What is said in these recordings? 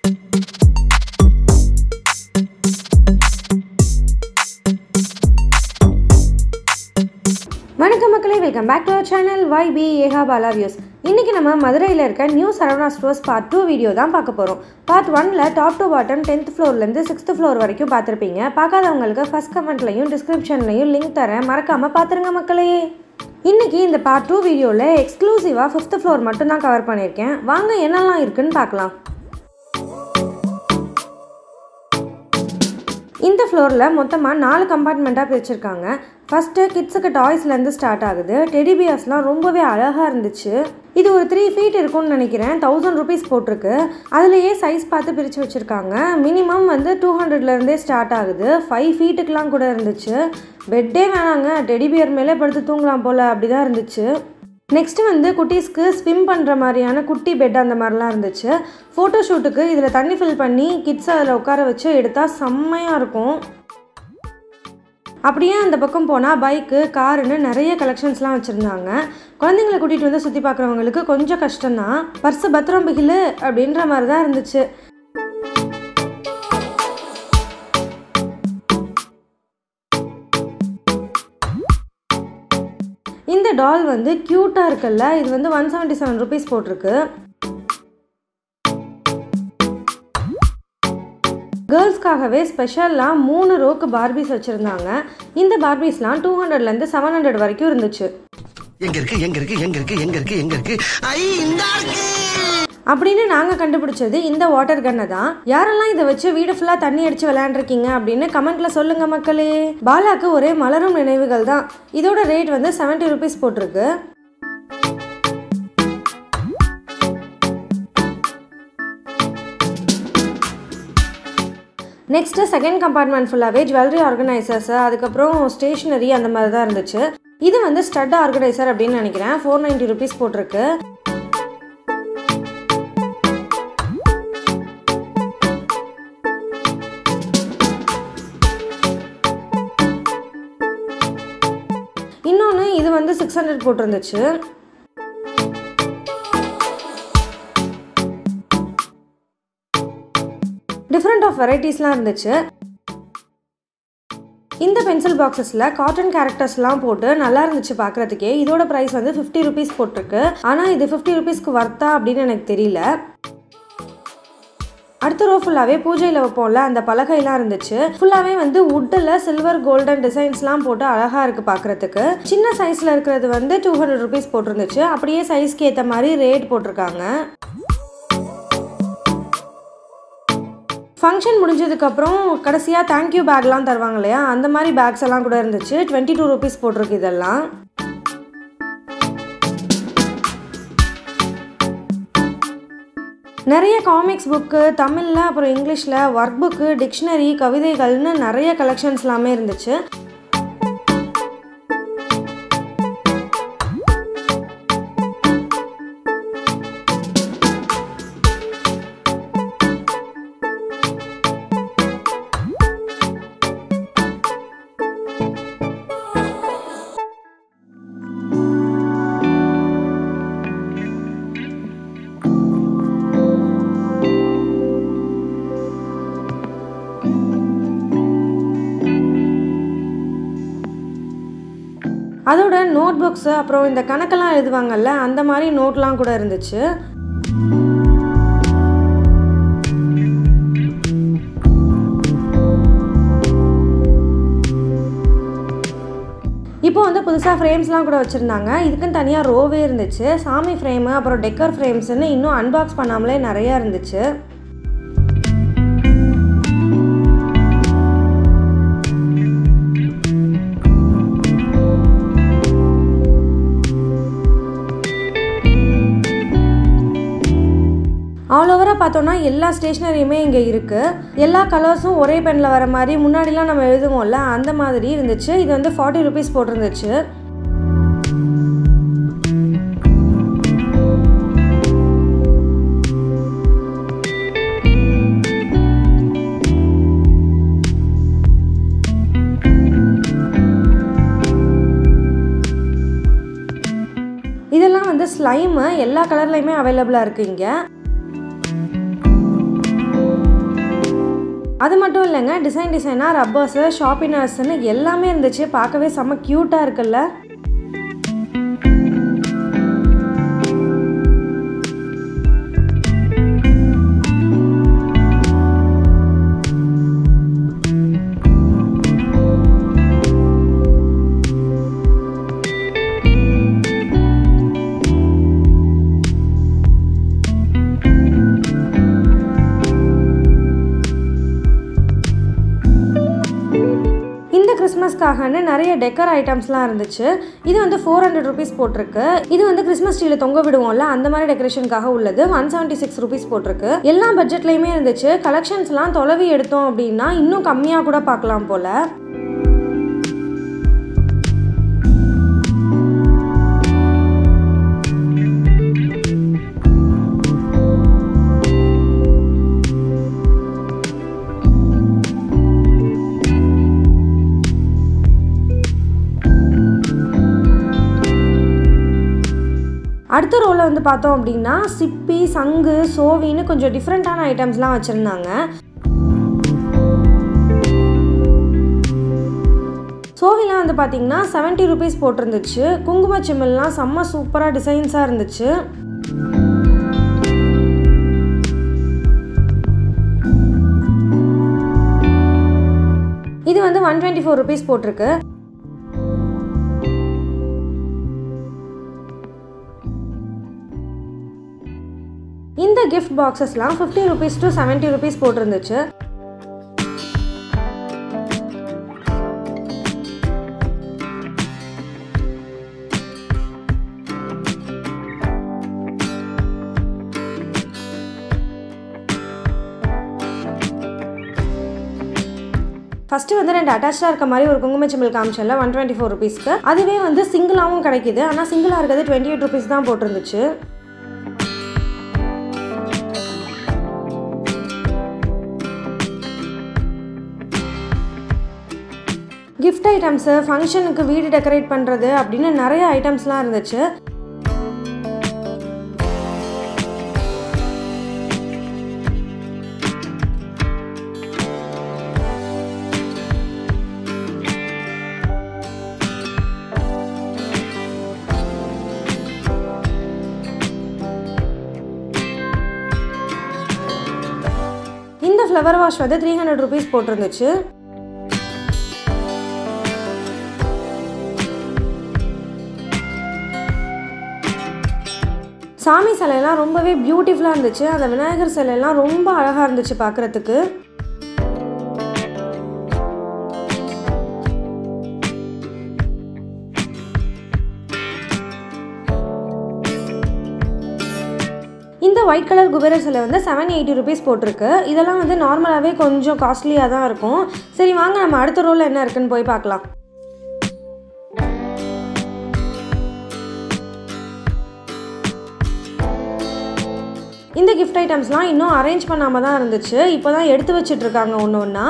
வணக்கம் மக்களே welcome back to our channel by B ஏஹா பாலா வியூஸ் இன்றைக்கி நம்ம மதுரையில் இருக்க new Saravana stores part two video தான் பார்க்க போகிறோம் பார்ட் ஒனில் டாப் டு பாட்டம் டென்த் ஃப்ளோர்லேருந்து சிக்ஸ்த் ஃப்ளோர் வரைக்கும் பார்த்துருப்பீங்க பார்க்காதவங்களுக்கு ஃபஸ்ட் கமெண்ட்லையும் டிஸ்கிரிப்ஷன்லையும் லிங்க் தரேன் மறக்காமல் பார்த்துருங்க மக்களே இன்றைக்கி இந்த பார்ட் டூ வீடியோவில் எக்ஸ்க்ளூசிவாக ஃபிஃப்த் ஃப்ளோர் மட்டும்தான் கவர் பண்ணியிருக்கேன் வாங்க என்னெல்லாம் இருக்குன்னு பார்க்கலாம் இந்த ஃப்ளோரில் மொத்தமாக நாலு கம்பார்ட்மெண்ட்டாக பிரிச்சிருக்காங்க ஃபஸ்ட்டு கிட்ஸுக்கு டாய்ஸ்லேருந்து ஸ்டார்ட் ஆகுது டெடி பியர்ஸ்லாம் ரொம்பவே அழகாக இருந்துச்சு இது ஒரு த்ரீ ஃபீட் இருக்கும்னு நினைக்கிறேன் தௌசண்ட் ருபீஸ் போட்டிருக்கு அதுலேயே சைஸ் பார்த்து பிரித்து வச்சுருக்காங்க மினிமம் வந்து டூ ஹண்ட்ரட்லேருந்தே ஸ்டார்ட் ஆகுது ஃபைவ் ஃபீட்டுக்கெலாம் கூட இருந்துச்சு பெட்டே வேணாங்க டெடி பியர் மேலே படுத்து தூங்கலாம் போல் அப்படி தான் இருந்துச்சு நெக்ஸ்ட்டு வந்து குட்டீஸ்க்கு ஸ்விம் பண்ணுற மாதிரியான குட்டி பெட் அந்த மாதிரிலாம் இருந்துச்சு ஃபோட்டோ ஷூட்டுக்கு இதில் தண்ணி ஃபில் பண்ணி கிட்ஸ் அதில் உட்கார வச்சு எடுத்தால் செம்மையாக இருக்கும் அப்படியே அந்த பக்கம் போனால் பைக்கு காருன்னு நிறைய கலெக்ஷன்ஸ்லாம் வச்சுருந்தாங்க குழந்தைங்களை கூட்டிகிட்டு வந்து சுற்றி பார்க்குறவங்களுக்கு கொஞ்சம் கஷ்டம்தான் பர்ஸு பத்திரம் பிகிலு அப்படின்ற மாதிரி தான் இருந்துச்சு இந்த டால் வந்து க்யூட்டாக இருக்குல்ல இது வந்து ஒன் செவன்ட்டி செவன் ருபீஸ் போட்டிருக்கு கேர்ள்ஸ்க்காகவே ஸ்பெஷலாக மூணு ரோக்கு பார்பிஸ் வச்சுருந்தாங்க இந்த பார்பிஸ்லாம் டூ ஹண்ட்ரட்லேருந்து செவன் ஹண்ட்ரட் வரைக்கும் இருந்துச்சு எங்க இருக்கு எங்க இருக்கு எங்க இருக்கு எங்க இருக்கு எங்க இருக்கு ஐ இந்த இருக்கு அப்படின்னு நாங்கள் கண்டுபிடிச்சது இந்த வாட்டர் கன்னை தான் யாரெல்லாம் இதை வச்சு வீடு ஃபுல்லாக தண்ணி அடித்து விளையாண்டுருக்கீங்க அப்படின்னு கமெண்ட்ல சொல்லுங்கள் மக்களே பாலாக்கு ஒரே மலரும் நினைவுகள் தான் இதோட ரேட் வந்து செவன்ட்டி ருபீஸ் போட்டிருக்கு நெக்ஸ்ட்டு செகண்ட் கம்பார்ட்மெண்ட் ஃபுல்லாகவே ஜுவல்லரி ஆர்கனைசர்ஸ் அதுக்கப்புறம் ஸ்டேஷ்னரி அந்த மாதிரி தான் இருந்துச்சு இது வந்து ஸ்டட் ஆர்கனைசர் அப்படின்னு நினைக்கிறேன் ஃபோர் நைன்ட்டி ருபீஸ் போட்டிருக்கு இன்னொன்று இது வந்து சிக்ஸ் ஹண்ட்ரட் போட்டிருந்துச்சு டிஃப்ரெண்ட் ஆஃப் வெரைட்டிஸ்லாம் இருந்துச்சு இந்த பென்சில் பாக்ஸஸில் காட்டன் கேரக்டர்ஸ்லாம் போட்டு நல்லா இருந்துச்சு பார்க்குறதுக்கே இதோட ப்ரைஸ் வந்து ஃபிஃப்டி ருபீஸ் போட்டிருக்கு ஆனால் இது ஃபிஃப்டி ருபீஸ்க்கு வர்த்தா அப்படின்னு எனக்கு தெரியல அடுத்த ரோ ஃபுல்லாகவே பூஜையில் வைப்போம்ல அந்த பலகைலாம் இருந்துச்சு ஃபுல்லாகவே வந்து வுட்டில் சில்வர் கோல்டன் டிசைன்ஸ்லாம் போட்டு அழகாக இருக்குது பார்க்குறதுக்கு சின்ன சைஸில் இருக்கிறது வந்து டூ ஹண்ட்ரட் ருபீஸ் போட்டிருந்துச்சு அப்படியே சைஸ்க்கு ஏற்ற மாதிரி ரேட் போட்டிருக்காங்க ஃபங்க்ஷன் முடிஞ்சதுக்கப்புறம் கடைசியாக தேங்க்யூ பேக்லாம் தருவாங்க இல்லையா அந்த மாதிரி பேக்ஸ் எல்லாம் கூட இருந்துச்சு டுவெண்ட்டி டூ ருபீஸ் போட்டிருக்கு இதெல்லாம் நிறைய காமிக்ஸ் புக்கு தமிழில் அப்புறம் இங்கிலீஷில் ஒர்க் புக்கு டிக்ஷனரி கவிதைகள்னு நிறைய கலெக்ஷன்ஸ் எல்லாமே இருந்துச்சு அதோட நோட் புக்ஸு அப்புறம் இந்த கணக்கெல்லாம் எழுதுவாங்கல்ல அந்த மாதிரி நோட்லாம் கூட இருந்துச்சு இப்போ வந்து புதுசாக ஃப்ரேம்ஸ்லாம் கூட வச்சுருந்தாங்க இதுக்குன்னு தனியாக ரோவே இருந்துச்சு சாமி ஃப்ரேமு அப்புறம் டெக்கர் ஃப்ரேம்ஸ்னு இன்னும் அன்பாக்ஸ் பண்ணாமலே நிறையா இருந்துச்சு ஆல் ஓவராக பார்த்தோன்னா எல்லா ஸ்டேஷ்னரியுமே இங்கே இருக்குது எல்லா கலர்ஸும் ஒரே பெனில் வர மாதிரி முன்னாடிலாம் நம்ம எழுதுவோம்ல அந்த மாதிரி இருந்துச்சு இது வந்து ஃபார்ட்டி ருபீஸ் போட்டிருந்துச்சு இதெல்லாம் வந்து ஸ்லைமு எல்லா கலர்லையுமே அவைலபிளாக இருக்குது இங்கே அது மட்டும் இல்லைங்க டிசைன் டிசைனாக ரப்பர்ஸு ஷாப்பினர்ஸ்னு எல்லாமே இருந்துச்சு பார்க்கவே செம்ம க்யூட்டாக இருக்குல்ல இந்த கிறிஸ்மஸ்க்காகன்னு நிறைய டெக்கர் ஐட்டம்ஸ்லாம் இருந்துச்சு இது வந்து ஃபோர் ஹண்ட்ரட் ருபீஸ் போட்டிருக்கு இது வந்து கிறிஸ்மஸ் ட்ரீல தொங்க விடுவோம்ல அந்த மாதிரி டெக்கரேஷனுக்காக உள்ளது ஒன் செவன்ட்டி சிக்ஸ் ருபீஸ் போட்டிருக்கு எல்லா பட்ஜெட்லையுமே இருந்துச்சு கலெக்ஷன்ஸ்லாம் தொலைவி எடுத்தோம் அப்படின்னா இன்னும் கம்மியாக கூட பார்க்கலாம் போல அடுத்த ரோவில் வந்து பார்த்தோம் அப்படின்னா சிப்பி சங்கு சோவின்னு கொஞ்சம் டிஃப்ரெண்ட்டான ஐட்டம்ஸ்லாம் வச்சுருந்தாங்க சோவிலாம் வந்து பார்த்தீங்கன்னா செவன்ட்டி ருபீஸ் போட்டிருந்துச்சு குங்கும சிம்மில்லாம் செம்ம சூப்பராக டிசைன்ஸாக இருந்துச்சு இது வந்து ஒன் டுவெண்ட்டி ஃபோர் ருபீஸ் போட்டிருக்கு இந்த கிஃப்ட் பாக்ஸஸ்லாம் fifty rupees to seventy rupees போட்டிருந்துச்சு ஃபஸ்ட்டு வந்து ரெண்டு அட்டாச்சாக இருக்க மாதிரி ஒரு குங்குமச்சிமில் காமிச்சல ஒன் டுவெண்ட்டி ஃபோர் ருபீஸ்க்கு அதுவே வந்து சிங்கிளாகவும் கிடைக்குது ஆனால் சிங்கிளாக இருக்கிறது டுவெண்ட்டி எயிட் ருபீஸ் தான் போட்டிருந்துச்சு கிஃப்ட் ஐட்டம்ஸு ஃபங்க்ஷனுக்கு வீடு டெக்கரேட் பண்ணுறது அப்படின்னு நிறைய ஐட்டம்ஸ்லாம் இருந்துச்சு இந்த ஃப்ளவர் வாஷ் வந்து த்ரீ ஹண்ட்ரட் ருபீஸ் போட்டிருந்துச்சு சாமி சிலையெல்லாம் ரொம்பவே பியூட்டிஃபுல்லாக இருந்துச்சு அந்த விநாயகர் சிலையெல்லாம் ரொம்ப அழகாக இருந்துச்சு பார்க்குறதுக்கு இந்த ஒயிட் கலர் குபேரர் சிலை வந்து செவன் எயிட்டி ருபீஸ் போட்டிருக்கு இதெல்லாம் வந்து நார்மலாகவே கொஞ்சம் காஸ்ட்லியாக தான் இருக்கும் சரி வாங்க நம்ம அடுத்த ரோவில் என்ன இருக்குன்னு போய் பார்க்கலாம் இந்த கிஃப்ட் ஐட்டம்ஸ்லாம் இன்னும் அரேஞ்ச் பண்ணாமல் தான் இருந்துச்சு இப்போ தான் எடுத்து வச்சிட்டு இருக்காங்க ஒன்று ஒன்றா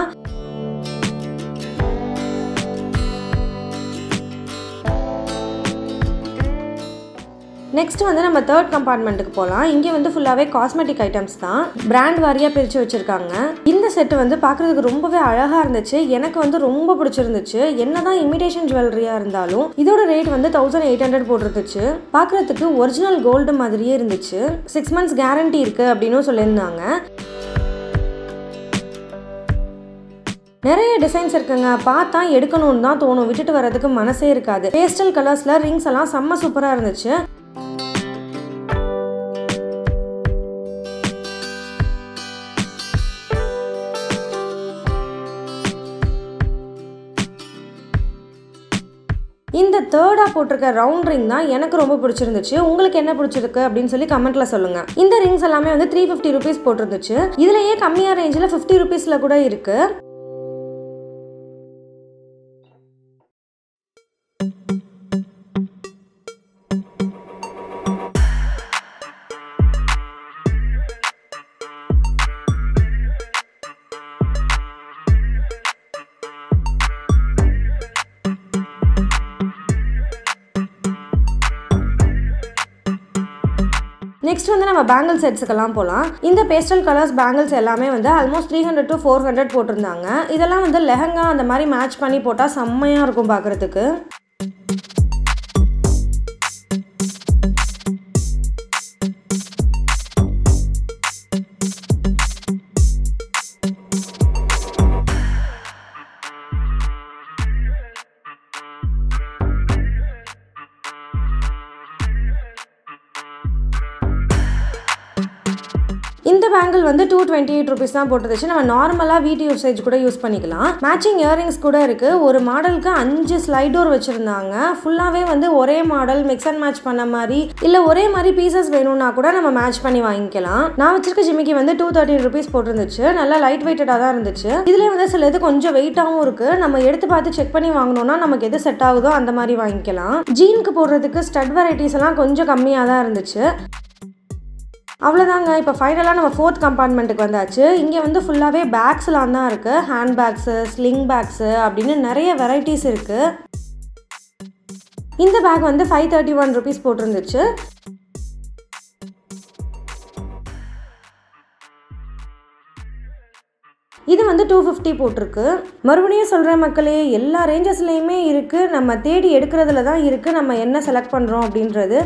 நெக்ஸ்ட் வந்து நம்ம தேர்ட் கம்பார்ட்மெண்ட்டுக்கு போகலாம் இங்கே வந்து ஃபுல்லாகவே காஸ்மெட்டிக் ஐட்டம்ஸ் தான் பிராண்ட் வாரியாக பிரித்து வச்சுருக்காங்க இந்த செட்டு வந்து பார்க்குறதுக்கு ரொம்பவே அழகாக இருந்துச்சு எனக்கு வந்து ரொம்ப பிடிச்சிருந்துச்சு என்னதான் இமிடேஷன் ஜுவல்லரியாக இருந்தாலும் இதோட ரேட் வந்து தௌசண்ட் எயிட் ஹண்ட்ரட் போட்டிருந்துச்சு பார்க்குறதுக்கு ஒரிஜினல் கோல்டு மாதிரியே இருந்துச்சு சிக்ஸ் மந்த்ஸ் கேரண்டி இருக்குது அப்படின்னும் சொல்லியிருந்தாங்க நிறைய டிசைன்ஸ் இருக்குங்க பார்த்தா எடுக்கணும்னு தான் தோணும் விட்டுட்டு வர்றதுக்கு மனசே இருக்காது பேஸ்டல் கலர்ஸில் ரிங்ஸ் எல்லாம் செம்ம சூப்பராக இருந்துச்சு இந்த தேர்டாக போட்டிருக்க ரவுண்ட் ரிங் தான் எனக்கு ரொம்ப பிடிச்சிருந்துச்சு உங்களுக்கு என்ன பிடிச்சிருக்கு அப்படின்னு சொல்லி கமெண்ட்ல சொல்லுங்க இந்த ரிங்ஸ் எல்லாமே வந்து த்ரீ ஃபிஃப்டி ருபீஸ் போட்டிருந்துச்சு இதுலயே கம்மியாக ரேஞ்சில் ஃபிஃப்டி ருபீஸில் கூட இருக்கு நெக்ஸ்ட் வந்து நம்ம பேங்கிள் செட்ஸுக்கெல்லாம் போகலாம் இந்த பேஸ்டல் கலர்ஸ் பேங்கிள்ஸ் எல்லாமே வந்து almost three hundred to four hundred போட்டிருந்தாங்க இதெல்லாம் வந்து லெஹங்கா அந்த மாதிரி மேட்ச் பண்ணி போட்டால் செம்மையாக இருக்கும் பார்க்குறதுக்கு இந்த பேங்கிள் வந்து டூ டுவெண்ட்டி எயிட் ருபீஸ் தான் போட்டுருச்சு நம்ம நார்மலாக வீட்டு யூசேஜ் கூட யூஸ் பண்ணிக்கலாம் மேட்சிங் இயரிங்ஸ் கூட இருக்குது ஒரு மாடலுக்கு அஞ்சு ஸ்லைடோர் வச்சுருந்தாங்க ஃபுல்லாகவே வந்து ஒரே மாடல் மிக்ஸ் அண்ட் மேட்ச் பண்ண மாதிரி இல்லை ஒரே மாதிரி பீசஸ் வேணும்னா கூட நம்ம மேட்ச் பண்ணி வாங்கிக்கலாம் நான் வச்சிருக்க ஜிமிக்கி வந்து டூ தேர்ட்டி ருபீஸ் போட்டிருந்துச்சு நல்லா லைட் வெயிட்டடாக தான் இருந்துச்சு இதுலேயே வந்து சில இது கொஞ்சம் வெயிட்டாகவும் இருக்குது நம்ம எடுத்து பார்த்து செக் பண்ணி வாங்கினோம்னா நமக்கு எது செட் ஆகுதோ அந்த மாதிரி வாங்கிக்கலாம் ஜீனுக்கு போடுறதுக்கு ஸ்டட் வெரைட்டிஸ் எல்லாம் கொஞ்சம் கம்மியாக தான் இருந்துச்சு அவ்வளோதாங்க இப்போ ஃபைனலாக நம்ம ஃபோர்த் கம்பார்ட்மெண்ட்டுக்கு வந்தாச்சு இங்கே வந்து ஃபுல்லாகவே பேக்ஸ்லாம் தான் இருக்குது ஹேண்ட் பேக்ஸு ஸ்லிங் பேக்ஸு அப்படின்னு நிறைய வெரைட்டிஸ் இருக்குது இந்த பேக் வந்து ஃபைவ் தேர்ட்டி ஒன் ருபீஸ் போட்டிருந்துச்சு இது வந்து டூ ஃபிஃப்டி போட்டிருக்கு மறுபடியும் சொல்கிற மக்களே எல்லா ரேஞ்சஸ்லேயுமே இருக்குது நம்ம தேடி எடுக்கிறதுல தான் இருக்குது நம்ம என்ன செலக்ட் பண்ணுறோம் அப்படின்றது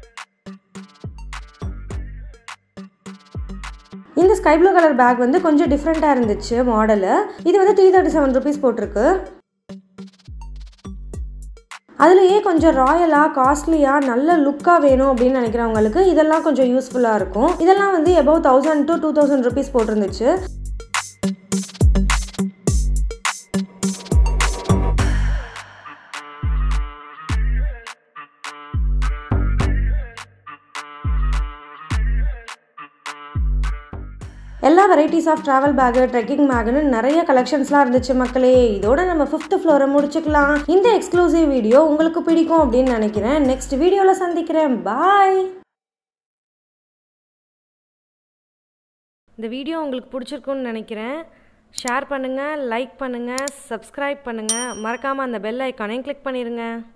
இந்த ஸ்கை ப்ளூ கலர் பேக் வந்து கொஞ்சம் டிஃப்ரெண்ட்டாக இருந்துச்சு மாடலு இது வந்து த்ரீ தேர்ட்டி செவன் ருபீஸ் போட்டிருக்கு அதுலேயே கொஞ்சம் ராயலாக காஸ்ட்லியாக நல்ல லுக்காக வேணும் அப்படின்னு நினைக்கிறவங்களுக்கு இதெல்லாம் கொஞ்சம் யூஸ்ஃபுல்லாக இருக்கும் இதெல்லாம் வந்து above thousand to two thousand rupees போட்டிருந்துச்சு எல்லா varieties of travel bag trekking பேக்குன்னு நிறைய கலெக்ஷன்ஸ்லாம் இருந்துச்சு மக்களே இதோட நம்ம ஃபிஃப்த் ஃப்ளோரை முடிச்சுக்கலாம் இந்த எக்ஸ்க்ளூசிவ் வீடியோ உங்களுக்கு பிடிக்கும் அப்படின்னு நினைக்கிறேன் நெக்ஸ்ட் வீடியோவில் சந்திக்கிறேன் பாய் இந்த வீடியோ உங்களுக்கு பிடிச்சிருக்குன்னு நினைக்கிறேன் ஷேர் பண்ணுங்கள் லைக் பண்ணுங்கள் சப்ஸ்கிரைப் பண்ணுங்கள் மறக்காமல் அந்த பெல் ஐக்கானையும் கிளிக் பண்ணிடுங்க